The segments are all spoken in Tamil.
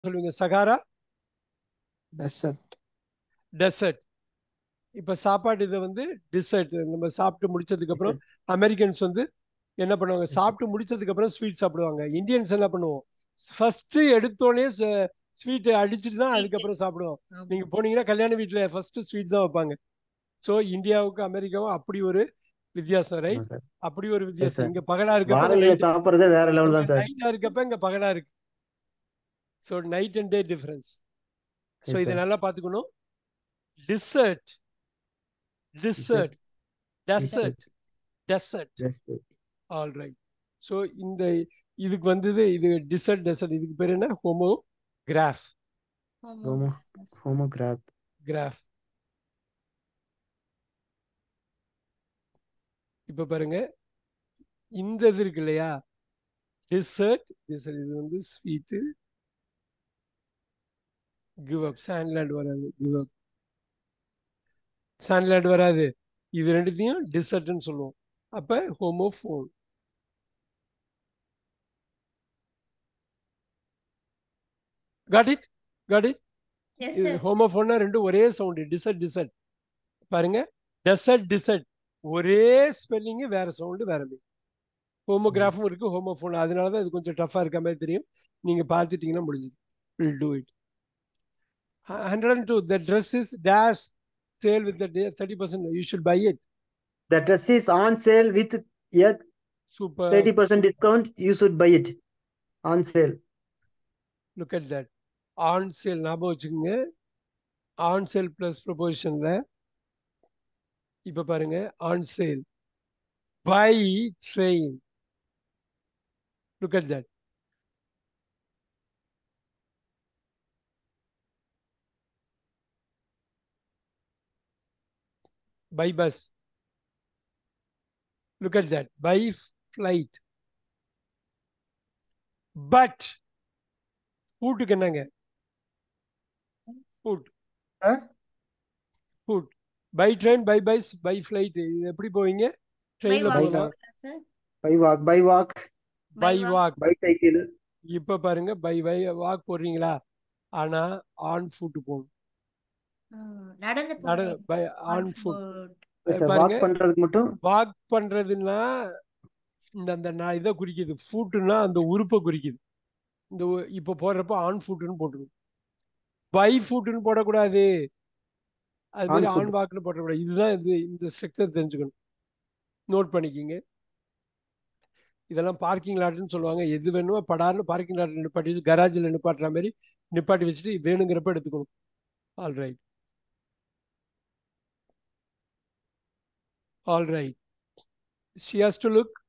சொல்லுவீங்க சகாரா டெசர்ட் டெசர்ட் இப்ப சாப்பாடு இதை வந்து டிசர்ட் நம்ம சாப்பிட்டு முடிச்சதுக்கு அப்புறம் அமெரிக்கன்ஸ் வந்து என்ன பண்ணுவாங்க சாப்பிட்டு முடிச்சதுக்கு அப்புறம் ஸ்வீட் சாப்பிடுவாங்க இந்தியன்ஸ் என்ன பண்ணுவோம் ஃபர்ஸ்ட் எடுத்தோடனே ஸ்வீட் அடிச்சுட்டு தான் அதுக்கப்புறம் சாப்பிடுவோம் ஆமா. நீங்க போனீங்கன்னா கல்யாண வீட்டுல ஃபர்ஸ்ட் ஸ்வீட் தான் வைப்பாங்க சோ இந்தியாவுக்கு அமெரிக்காவும் அப்படி ஒரு வித்தியாசம் ரைட் ஆமா சார் அப்படி ஒரு வித்தியாசம் sir. இங்க பகலா இருக்கப்ப வாழையில சாப்பிடுறதே வேற லெவல் தான் சார் நைட்டா இருக்கப்ப இங்க பகலா இருக்கு so night and day difference so Yes, இதை sir. நல்லா பாத்துக்கணும் desert desert dessert dessert Just all right so இந்த இதுக்கு வந்தது இது டிசர்ட் டெசர்ட் இதுக்கு பேர் என்ன homograph homo homograph graph இப்ப பாருங்க இந்த இது இருக்கு இல்லையா டிசர்ட் டிசர்ட் இது வந்து ஸ்வீட்டு கிவ் அப் சாண்ட்லேண்ட் வராது கிவ் அப் சாண்ட்லேண்ட் வராது இது ரெண்டுத்தையும் டிசர்ட்னு சொல்லுவோம் அப்ப homophone got it got it Yes, இது sir. ஹோமோஃபோன்னா ரெண்டும் ஒரே சவுண்டு டிசர்ட் டிசர்ட் பாருங்க டெசர்ட் டிசர்ட் ஒரே ஸ்பெல்லிங்கு வேற சவுண்டு வேற மீன் ஹோமோகிராஃபும் இருக்கு ஹோமோஃபோன் அதனால தான் இது கொஞ்சம் டஃப்பாக இருக்க மாதிரி தெரியும் நீங்க பார்த்துட்டீங்கன்னா முடிஞ்சது will do it hundred and two the dress is dash sale with thirty percent you should buy it the dress is on sale with a super 30% discount you should buy it on sale look at that on sale ஞாபகம் வச்சுக்கோங்க ஆன் சேல் ப்ளஸ் ப்ரொபோசிஷன்ல இப்ப பாருங்க on sale by train look at that by bus look at that by flight but ஃபுட்டுக்கு என்னங்க foot Huh? Food by train by பைஸ் பை ஃப்ளைட் இது எப்படி போவீங்க By ட்ரெயின்ல walk, போகலாம் sir. by walk by walk by By walk. Walk bicycle இப்ப பாருங்க பை பை வாக் போடுறீங்களா ஆனா ஆன் ஃபுட் போகணும் ஆ, நடந்து நட போறேன் by on on foot foot. Yes, sir. walk பாருங்க பண்றதுக்கு மட்டும் வாக் பண்றதுன்னா இந்த அந்த நான் இதை குறிக்குது ஃபுட்டுன்னா அந்த உறுப்பை குறிக்குது இந்த உ- இப்ப போடுறப்ப ஆன் ஃபுட்டுன்னு போட்டுருணும் பை ஃபுட்டுன்னு போடக்கூடாது அது On மாதிரி foot. ஆன் வாக்குன்னு போடக்கூடாது இதுதான் இது இந்த ஸ்ட்ரக்சர் தெரிஞ்சுக்கணும் நோட் பண்ணிக்கிங்க இதெல்லாம் பார்க்கிங் லாட்னு சொல்லுவாங்க எது வேணுமோ படார்னு பார்க்கிங் லாட்ல நிப்பாட்டி வச்சு கராஜில் நிப்பாட்டுற மாதிரி நிப்பாட்டி வச்சுட்டு வேணுங்கிறப்ப எடுத்துக்கணும் all right all right she has to look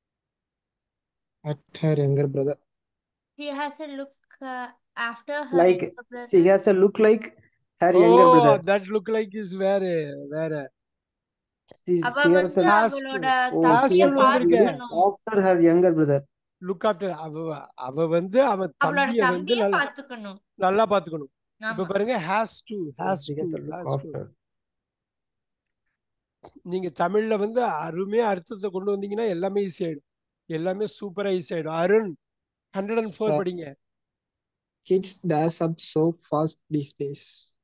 at her younger brother. She has a look uh, after her like younger brother. she has a look like her younger oh brother that look like is வேற வேற she, அவ she has வந்து a Has to. அவளோட oh, she தம்பிய has to வந்திருக்க. look பார்த்துக்கணும் after her younger brother look after அவ அவ வந்து அவன் அவளோட தம்பிய வந்து தம்பிய நல்லா பார்த்துக்கணும் நல்லா பாத்துக்கணும் இப்ப ஆமா பாருங்க has to has she to has a look has to after நீங்க தமிழ்ல வந்து அருமையா அர்த்தத்தை கொண்டு வந்தீங்கன்னா எல்லாமே ஈஸி ஆயிடும் எல்லாமே சூப்பரா ஈஸி ஆயிடும் Arun hundred and four Sir. படிங்க Kids dash up so fast these days.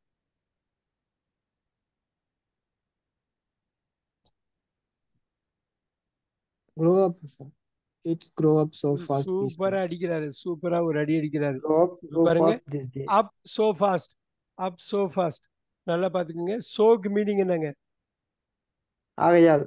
Grow up, sir. Kids grow up so fast these சூப்பரா days. அடிக்கிறாரு சூப்பரா ஒரு அடி அடிக்கிறாரு grow up so பாருங்க. fast these days up so fast up so fast நல்லா பாத்துக்கோங்க சோக்கு மீனிங் என்னங்க ஆகையால்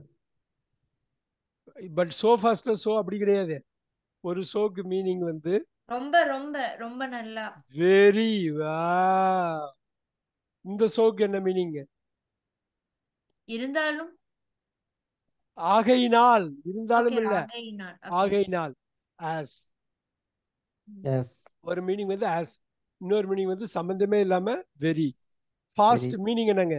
பட் சோ ஃபாஸ்ட்ல சோ அப்படி கிடையாது ஒரு சோக்கு மீனிங் வந்து ரொம்ப ரொம்ப ரொம்ப நல்லா வெரி வா இந்த சோக்கு என்ன மீனிங் இருந்தாலும் ஆகையினால் இருந்தாலும் okay, இல்ல ஆகையினால். Okay. ஆகையினால் ஆஸ் yes ஒரு மீனிங் வந்து ஆஸ் இன்னொரு மீனிங் வந்து சம்பந்தமே இல்லாம வெரி ஃபாஸ்ட் மீனிங் என்னங்க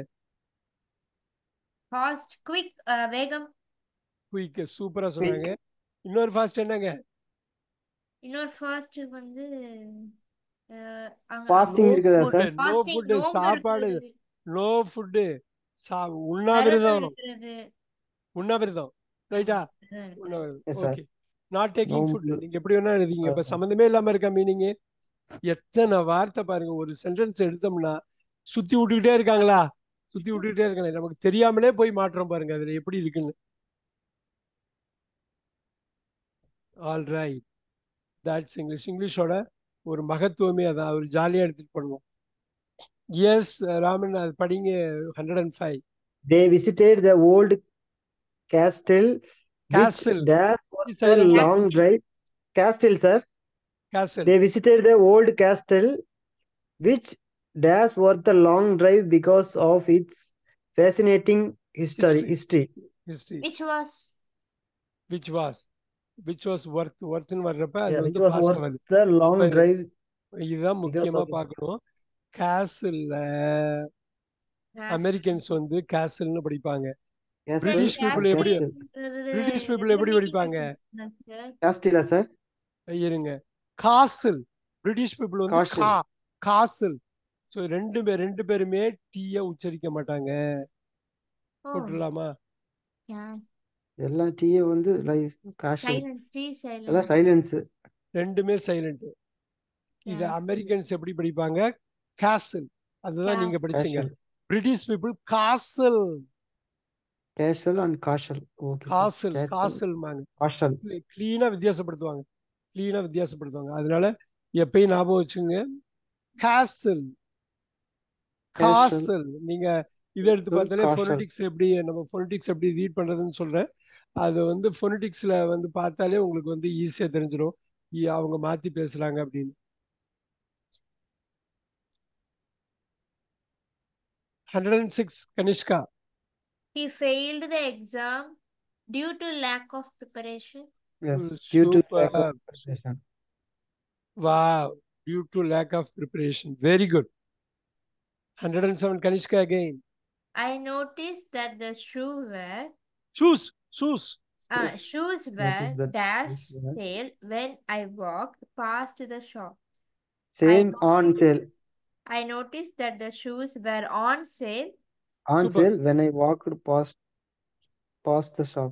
Fast, quick, uh, வேகம் குயிக் சூப்பரா சொன்னாங்க இன்னொரு ஃபாஸ்ட் என்னங்க இன்னொரு ஃபாஸ்ட் வந்து அஹ், அங்க- Fasting No இருக்குதா food, sir no fasting, food, நோன்பு சாப்பாடு இருக்கிறது, நோ ஃபுட்டு சா விரதம் உண்ணாவிரதம் இருக்கிறது. உண்ணாவிரதம் ரைட்டா விரதம் இருக்கிறது. உண்ணாவிரதம் Yes, sir. Okay not taking நோன்பு. ஃபுட் நீங்க எப்படி வேணா எழுதிங்க இப்ப Yes, sir. சம்மந்தமே இல்லாம இருக்க மீனிங் எத்தனை வார்த்தை பாருங்க ஒரு சென்டென்ஸ் எடுத்தோம்னா சுத்தி விட்டுக்கிட்டே இருக்காங்களா சுத்தி விட்டுக்கிட்டே இருக்காங்க நமக்கு தெரியாமலே போய் மாற்றம் பாருங்க அதுல எப்படி இருக்குன்னு ஆல் ரைட் தட்ஸ் இங்கிலீஷ் இங்கிலீஷோட ஒரு மகத்துவமே அதான் ஒரு ஜாலியா எடுத்துட்டு பண்ணுவோம் எஸ் ராமன் அது படிங்க hundred and five They visited the old castle, which Castle. dash was the Silent. long Castle. drive. Castle, sir. Castle They visited the old castle, which dash was the long drive because of its fascinating history. History. History. History Which was which was which was worth ஒர்த்னு வர்றப்ப அது Yeah, which வந்து was பாஸ்ட் worth வருது the long But- drive. இதுதான் முக்கியமா of it. பார்க்கணும் கேசல்ல அமெரிக்கன்ஸ் வந்து கேசல்னு படிப்பாங்க Castle. British people எப்படி- Castle. British people எப்படி படிப்பாங்க? Castle, sir. இருங்க காசல் பிரிட்டிஷ் பீப்புள் வந்து Castle. கா காசல் ஸோ ரெண்டு பேர் ரெண்டு பேருமே டீய உச்சரிக்க மாட்டாங்க போட்டுடலாமா எல்லா டீயே வந்து life castle Silence, T silence. எல்லாம் சைலன்ஸ் ரெண்டுமே சைலண்ட் இது Castle. அமெரிக்கன்ஸ் எப்படி படிப்பாங்க காசல் அதுதான் நீங்க Castle. படிச்சீங்க British people castle castle and castle okay castle castle மாங்க காஷல் கிளீனா வித்தியாசப்படுத்துவாங்க கிளீனா வித்தியாசப்படுத்துவாங்க அதனால எப்பயும் ஞாபகம் வச்சுங்க காசல் காசல் நீங்க இதை எடுத்து Castle, பார்த்தாலே castle. ஃபொனடிக்ஸ் எப்படி நம்ம ஃபொனடிக்ஸ் எப்படி ரீட் பண்றதுன்னு சொல்றேன் அது வந்து ஃபொனடிக்ஸ்ல வந்து பார்த்தாலே உங்களுக்கு வந்து ஈஸியா தெரிஞ்சிடும் இ- அவங்க மாத்தி பேசுறாங்க அப்படின்னு hundred and six Kanishka He failed the exam due to lack of preparation. Yes Mm, due to superb. Wow, due to lack of preparation. Very good. 107 Kanishka again. I noticed that the shoe were Shoes, shoes. uh, shoes were Noticed that dash shoes were- sale when I walked past the shop. Same on sale I noticed that the shoes were on sale on Super. Sale when I walked past past the shop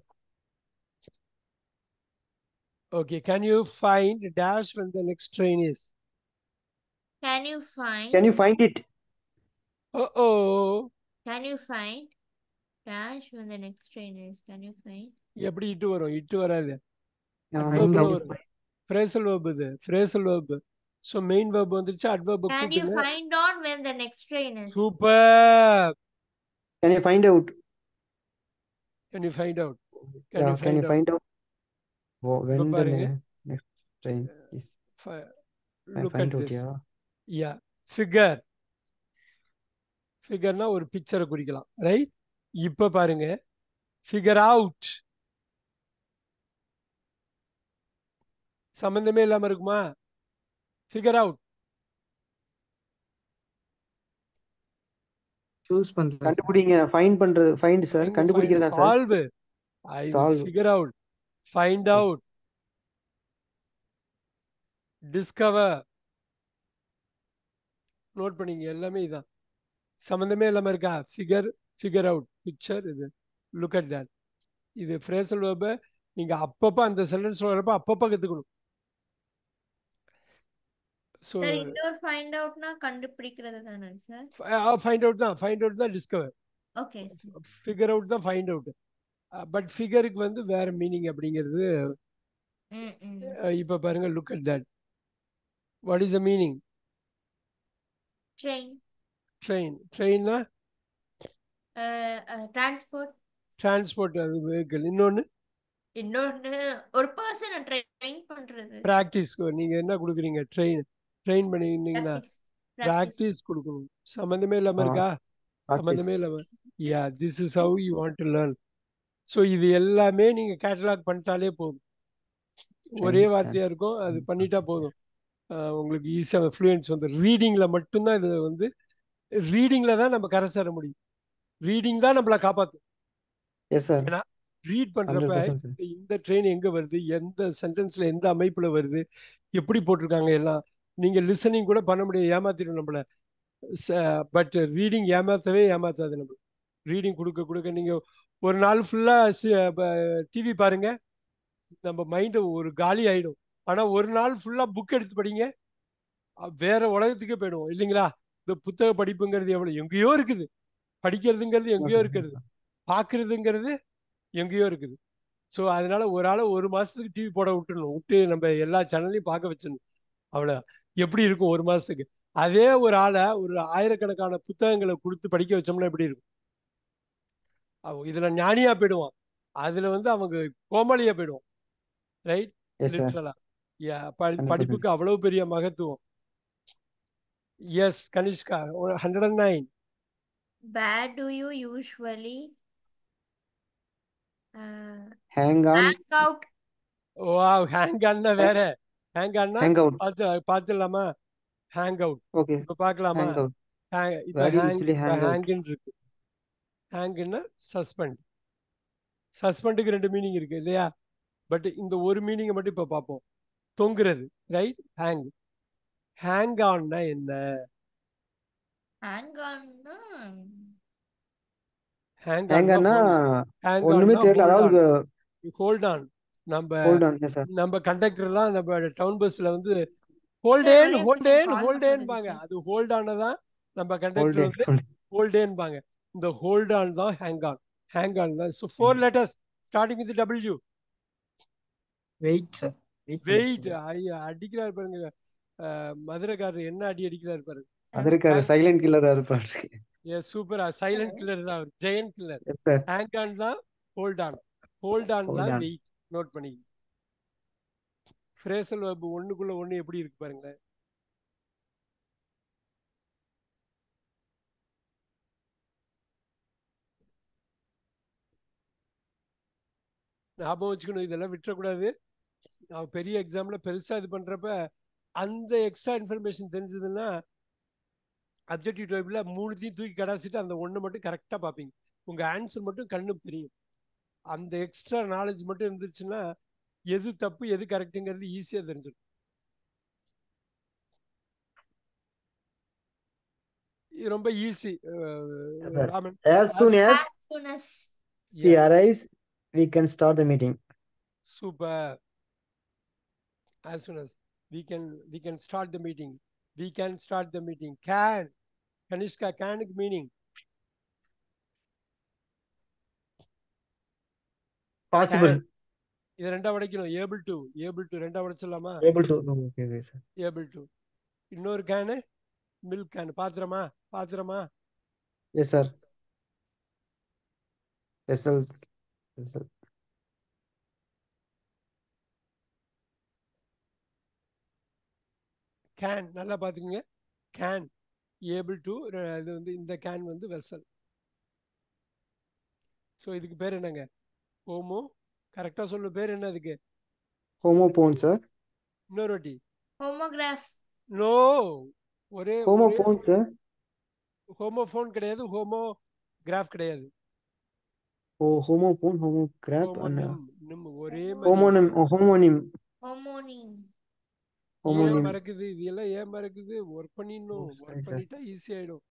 Okay, can you find dash when the next train is? Can you find can you find it Uh oh. can you find dash when the next train is? Can you find? எப்படி இட்டு வரும் இட்டு வராது Find adverb out. வரும் phrasal verb இது phrasal verb so main verb வந்துருச்சு adverb Can you கூட்டுங்க find on when the next train is? super can you find out can you find out can you can find you out find out when the பாருங்க. Next train is Fi- I look at find out this yeah yeah figure ஃபிகர்னா ஒரு பிக்சரை குறிக்கலாம் ரைட் இப்ப பாருங்க ஃபிகர் அவுட் சம்பந்தமே இல்லாம இருக்குமா ஃபிகர் அவுட் சூஸ் பண்றேன் கண்டுபிடிங்க ஃபைண்ட் பண்றது ஃபைண்ட் சார் கண்டுபிடிக்கிறதா sir solve I Solve. Figure out find out discover note பண்ணீங்க எல்லாமே இதான் சம்பந்தமே இல்லாம இருக்கா ஃபிகர் ஃபிகர் அவுட் பிக்சர் இது லுக் அட் தட் இது ஃப்ரேசல் வேர்பை நீங்க அப்பப்ப அந்த சென்டென்ஸ் வரப்ப அப்பப்ப கத்துக்கணும் ஸோ Sir, இன்னொரு find outனா கண்டுபிடிக்கிறது தானே சார் ஃபைண்ட் அவுட் தான் ஃபைண்ட் அவுட் தான் டிஸ்கவர் ஓகே ஃபிகர் அவுட் தான் ஃபைண்ட் அவுட் பட் ஃபிகருக்கு வந்து வேற மீனிங் அப்படிங்கிறது ம் ம் அஹ், இப்ப பாருங்க look at that what is the meaning train train ட்ரெயின்னா டிரான்ஸ்போர்ட் டிரான்ஸ்போர்ட் அது வெஹிக்கிள் இன்னொன்னு இன்னொன்னு ஒரு பர்சனை ட்ரெயின் பண்றது ப்ராக்டிஸ் நீங்க என்ன கொடுக்குறீங்க ட்ரெயின் ட்ரெயின் பண்ணிருந்தீங்கன்னா Practice. Practice. ப்ராக்டிஸ் கொடுக்கணும் சம்மந்தமே இல்லாம ஆ, இருக்கா சம்மந்தமே இல்லாம yeah this is how you want to learn so இது எல்லாமே நீங்க கேட்டலாக் பண்ணிட்டாலே போதும் ஒரே Training, வார்த்தையா இருக்கும் அது training. பண்ணிட்டா போதும் ஆஹ் உங்களுக்கு ஈஸியாக ஃப்ளூயன்ஸ் வந்து ரீடிங்ல மட்டும்தான் இது வந்து ரீடிங்ல தான் நம்ம கரை சேர முடியும் ரீடிங் தான் நம்மளை காப்பாற்றும் எஸ் சார் ரீட் பண்றப்ப ஹண்ட்ரட் பர்சன்ட் இந்த- இந்த ட்ரெயின் எங்க வருது எந்த சென்டென்ஸ்ல எந்த அமைப்புல வருது எப்படி போட்டிருக்காங்க எல்லாம் நீங்க லிசனிங் கூட பண்ண முடியாது ஏமாத்திடும் நம்மள பட் ரீடிங் ஏமாத்தவே ஏமாத்தாது நம்ம ரீடிங் கொடுக்க கொடுக்க நீங்க ஒரு நாள் ஃபுல்லா டிவி பாருங்க நம்ம மைண்ட் ஒரு காலி ஆயிடும் ஆனா ஒரு நாள் ஃபுல்லா புக் எடுத்து படிங்க அஹ் வேற உலகத்துக்கே போயிடுவோம் இல்லைங்களா இந்த புத்தக படிப்புங்கிறது எவ்வளவு எங்கேயோ இருக்குது படிக்கிறதுங்கிறது எங்கேயோ Okay, இருக்கிறது பார்க்கிறதுங்கிறது எங்கேயோ இருக்குது ஸோ அதனால ஒரு ஆளை ஒரு மாசத்துக்கு டிவி போட விட்டுணும் விட்டு நம்ம எல்லா சேனல்லையும் பார்க்க வச்சிடணும் அவ்வளோ எப்படி இருக்கும் ஒரு மாசத்துக்கு அதே ஒரு ஆளை ஒரு ஆயிரக்கணக்கான புத்தகங்களை கொடுத்து படிக்க வச்சோம்னா எப்படி இருக்கும் அவன் இதுல ஞானியா போயிடுவான் அதுல வந்து அவங்க கோமாளியா போயிடுவான் ரைட் Yes, sir. லிட்ரலா படி 100%. படிப்புக்கு அவ்வளவு பெரிய மகத்துவம் yes Kanishka hundred and nine Where do you usually uh, Hang on. hang out? Wow hang ஆன்னா வேற ஹேங் ஆன்னா Hang out. பார்த்து பார்த்துடலாமா ஹேங் அவுட் Okay. இப்ப பார்க்கலாமா Hang out. hang- இப்ப Where do you hang usually இப்ப hang out? ஹேங்குன்னு இருக்கு ஹேங்குன்னா சஸ்பெண்ட் சஸ்பெண்டுக்கு ரெண்டு மீனிங் இருக்கு இல்லையா பட் இந்த ஒரு மீனிங்கை மட்டும் இப்ப பார்ப்போம் தொங்குறது ரைட் ஹேங் ஹேங் ஆன்னா என்ன Hang on. no. Hang Hang ஆன்னா on hang ஒண்ணுமே தெரியல அதாவது ஹோல்ட் ஆன் நம்ம ஹோல்ட் ஆன் சார் நம்ம கண்டக்டர்லாம் நம்ம டவுன் பஸ்ல வந்து Sir, ஹோல்டேன் ஒரே ஹோல்டேன் call ஹோல்டேன்பாங்க மட்டும் அது ஹோல்ட் ஆனதான் நம்ம ஹோல்ட் கண்டக்டர் வந்து ஹோல்டேன்பாங்க இந்த ஹோல்ட் ஆன் தான் ஹேங் ஆன் ஹேங் ஆன் தான் so four letters starting with W Wait, sir. Wait, wait sir. ஐயா அடிக்கிறார் பாருங்க அஹ், மதுரைக்காரர் என்ன அடி அடிக்கிறார் பாருங்க அதற்காக சைலண்ட் கில்லரா இருப்பாரு ஏ சூப்பரா சைலண்ட் கில்லர் தான் Jayan killer yes sir hang on தான் hold on hold on Hold தான் on. வெயிட் நோட் பண்ணி ஃப்ரேசல் வெப் ஒண்ணுக்குள்ள ஒண்ணு எப்படி இருக்கு பாருங்களேன் ஞாபகம் வச்சுக்கணும் இதெல்லாம் விட்டுறக்கூடாது நான் பெரிய எக்ஸாம்ல பெருசா இது பண்றப்ப அந்த எக்ஸ்ட்ரா இன்ஃபர்மேஷன் தெரிஞ்சதுன்னா அப்ஜெக்டிவ் டைப்ல மூணுத்தையும் தூக்கி கடாசிட்டு அந்த ஒண்ணு மட்டும் கரெக்டா பார்ப்பீங்க உங்க ஆன்சர் மட்டும் கண்ணுக்கு தெரியும் அந்த எக்ஸ்ட்ரா நாலேஜ் மட்டும் இருந்துச்சுன்னா எது தப்பு எது கரெக்டுங்கிறது ஈஸியா தெரிஞ்சிடும் இது ரொம்ப easy Sir. Raman as soon as As soon as she arrives we can start the meeting super as soon as we can we can start the meeting we can start the meeting can Kanishka கேனுக்கு மீனிங் possible இது ரெண்டா உடைக்கணும் ஏபிள் டு ஏபிள் டு ரெண்டா உடைச்சிடலாமா able to okay okay sir able to இன்னொரு கேனு மில்க் கேன் பாத்திரமா பாத்திரமா yes sir vessel vessel can நல்லா பாத்துக்கோங்க கேன் ஏபிள் டு இது வந்து இந்த கேன் வந்து வெசல் ஸோ இதுக்கு பேர் என்னங்க ஹோமோ கரெக்டா சொல்லு பேர் என்ன அதுக்கு homophone sir இன்னொரு வாட்டி homograph. நோ ஒரே homophone sir ஹோமோஃபோன் கிடையாது ஹோமோ கிராஃப் கிடையாது oh homophone homograph and uh, homonym நிம் ஒரே homonym oh, homonym Homonym. ஏன் homonym மறக்குது இது எல்லாம் ஏன் மறக்குது ஒர்க் பண்ணிடணும் Oh, sorry, ஒர்க் sir. பண்ணிட்டா ஈஸி ஆயிடும்